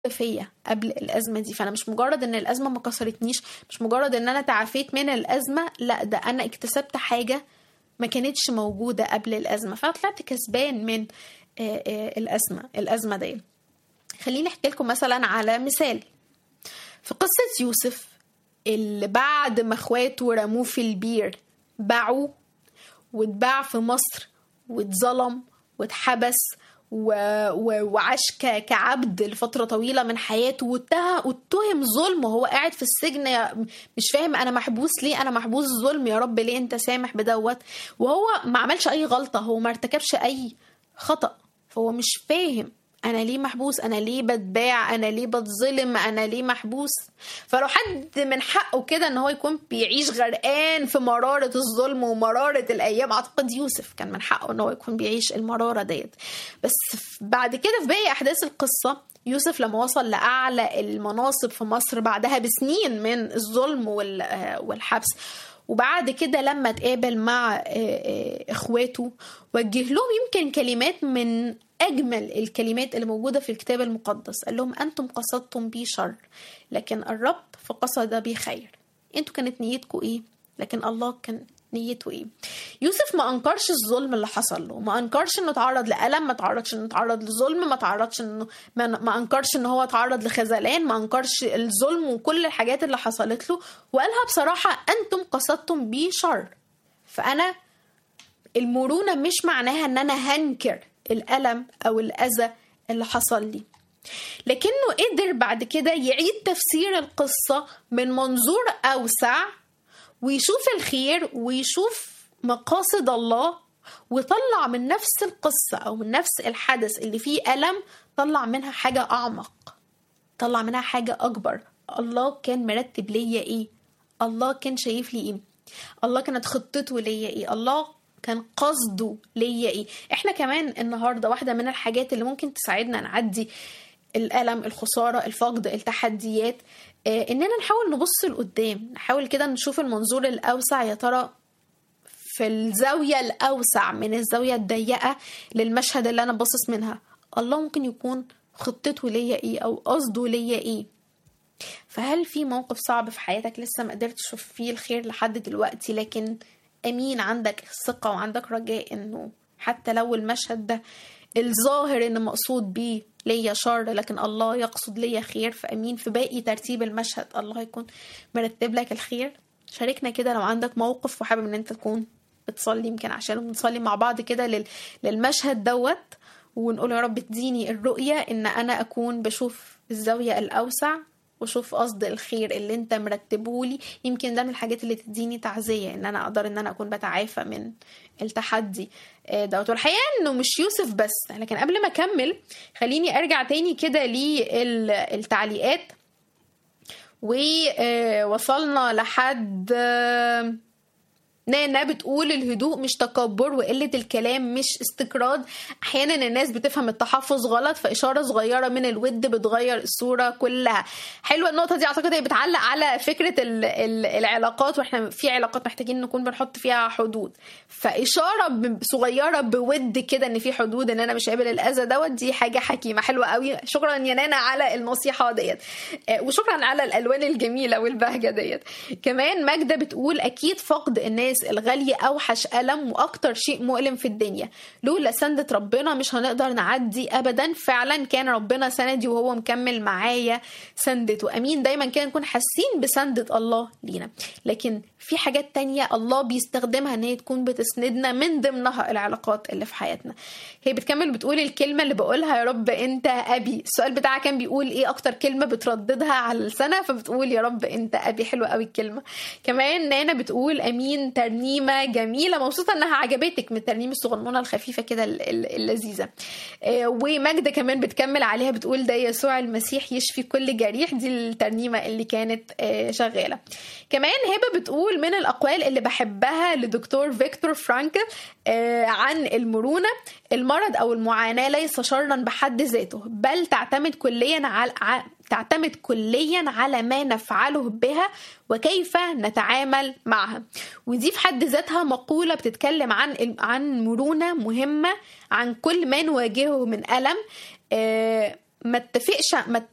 فيا قبل الازمه دي فانا مش مجرد ان الازمه ما كسرتنيش مش مجرد ان انا تعافيت من الازمه لا ده انا اكتسبت حاجه ما كانتش موجوده قبل الازمه فانا طلعت كسبان من آه، آه، الازمه الازمه دي خليني احكي لكم مثلا على مثال في قصه يوسف اللي بعد ما اخواته رموه في البير باعوه واتباع في مصر واتظلم واتحبس و... و... وعاش ك... كعبد لفترة طويلة من حياته واتهم واتهم ظلم وهو قاعد في السجن يا- مش فاهم انا محبوس ليه انا محبوس ظلم يا رب ليه انت سامح بدوت وهو ما عملش اي غلطة هو ما ارتكبش اي خطأ فهو مش فاهم انا ليه محبوس انا ليه بتباع انا ليه بتظلم انا ليه محبوس فلو حد من حقه كده ان هو يكون بيعيش غرقان في مرارة الظلم ومرارة الايام اعتقد يوسف كان من حقه ان هو يكون بيعيش المرارة ديت بس ف- بعد كده في باقي احداث القصة يوسف لما وصل لأعلى المناصب في مصر بعدها بسنين من الظلم وال- آه، والحبس وبعد كده لما اتقابل مع آه، آه، اخواته وجه لهم يمكن كلمات من اجمل الكلمات اللي موجوده في الكتاب المقدس قال لهم انتم قصدتم بي شر لكن الرب فقصد بي خير انتوا كانت نيتكم ايه لكن الله كان نيته ايه يوسف ما انكرش الظلم اللي حصل له ما انكرش انه اتعرض لالم ما تعرضش انه اتعرض لظلم ما تعرضش انه ما, ما انكرش ان هو اتعرض لخذلان ما انكرش الظلم وكل الحاجات اللي حصلت له وقالها بصراحه انتم قصدتم بي شر فانا المرونه مش معناها ان انا هنكر الالم او الاذى اللي حصل لي لكنه قدر بعد كده يعيد تفسير القصة من منظور أوسع ويشوف الخير ويشوف مقاصد الله وطلع من نفس القصة أو من نفس الحدث اللي فيه ألم طلع منها حاجة أعمق طلع منها حاجة أكبر الله كان مرتب ليا إيه الله كان شايف لي إيه الله كانت خطته ليا إيه الله كان قصده ليا إيه إحنا كمان النهاردة واحدة من الحاجات اللي ممكن تساعدنا نعدي الألم الخسارة الفقد التحديات آه، إننا نحاول نبص لقدام نحاول كده نشوف المنظور الأوسع يا ترى في الزاوية الأوسع من الزاوية الضيقة للمشهد اللي أنا باصص منها الله ممكن يكون خطته ليا إيه أو قصده ليا إيه فهل في موقف صعب في حياتك لسه ما قدرتش تشوف فيه الخير لحد دلوقتي لكن أمين عندك ثقة وعندك رجاء إنه حتى لو المشهد ده الظاهر إن مقصود بيه ليا شر لكن الله يقصد ليا خير فأمين في باقي ترتيب المشهد الله يكون مرتب لك الخير شاركنا كده لو عندك موقف وحابب ان انت تكون بتصلي يمكن عشان نصلي مع بعض كده لل... للمشهد دوت ونقول يا رب اديني الرؤية ان انا اكون بشوف الزاوية الاوسع وشوف قصد الخير اللي انت مرتبه لي يمكن ده من الحاجات اللي تديني تعزية ان انا اقدر ان انا اكون بتعافى من التحدي آه، دوت والحقيقة انه مش يوسف بس لكن قبل ما اكمل خليني ارجع تاني كده للتعليقات ووصلنا لحد آه، نانا بتقول الهدوء مش تكبر وقلة الكلام مش استكراد أحيانا الناس بتفهم التحفظ غلط فإشارة صغيرة من الود بتغير الصورة كلها حلوة النقطة دي أعتقد هي بتعلق على فكرة ال- ال- العلاقات وإحنا في علاقات محتاجين نكون بنحط فيها حدود فإشارة ب- صغيرة بود كده إن في حدود إن أنا مش قابل الأذى دوت دي حاجة حكيمة حلوة قوي شكرا يا نانا على النصيحة ديت آه، وشكرا على الألوان الجميلة والبهجة ديت كمان ماجدة بتقول أكيد فقد الناس الغالية أوحش ألم وأكتر شيء مؤلم في الدنيا لولا سندة ربنا مش هنقدر نعدي أبدا فعلا كان ربنا سندي وهو مكمل معايا سندته أمين دايما كده نكون حاسين بسندة الله لينا لكن في حاجات تانية الله بيستخدمها ان هي تكون بتسندنا من ضمنها العلاقات اللي في حياتنا هي بتكمل بتقول الكلمة اللي بقولها يا رب انت ابي السؤال بتاعها كان بيقول ايه اكتر كلمة بترددها على اللسانة فبتقول يا رب انت ابي حلوة قوي الكلمة كمان نانا بتقول امين ترنيمة جميلة مبسوطة انها عجبتك من الترنيم الصغنونة الخفيفة كده ال- ال- اللذيذة آه، وماجدة كمان بتكمل عليها بتقول ده يسوع المسيح يشفي كل جريح دي الترنيمة اللي كانت آه، شغالة كمان هبة بتقول من الأقوال اللي بحبها لدكتور فيكتور فرانكل آه، عن المرونة المرض أو المعاناة ليس شرا بحد ذاته بل تعتمد كليا على ع- تعتمد كليا على ما نفعله بها وكيف نتعامل معها ودي في حد ذاتها مقولة بتتكلم عن عن مرونة مهمة عن كل ما نواجهه من ألم آه، ما اتفقش ما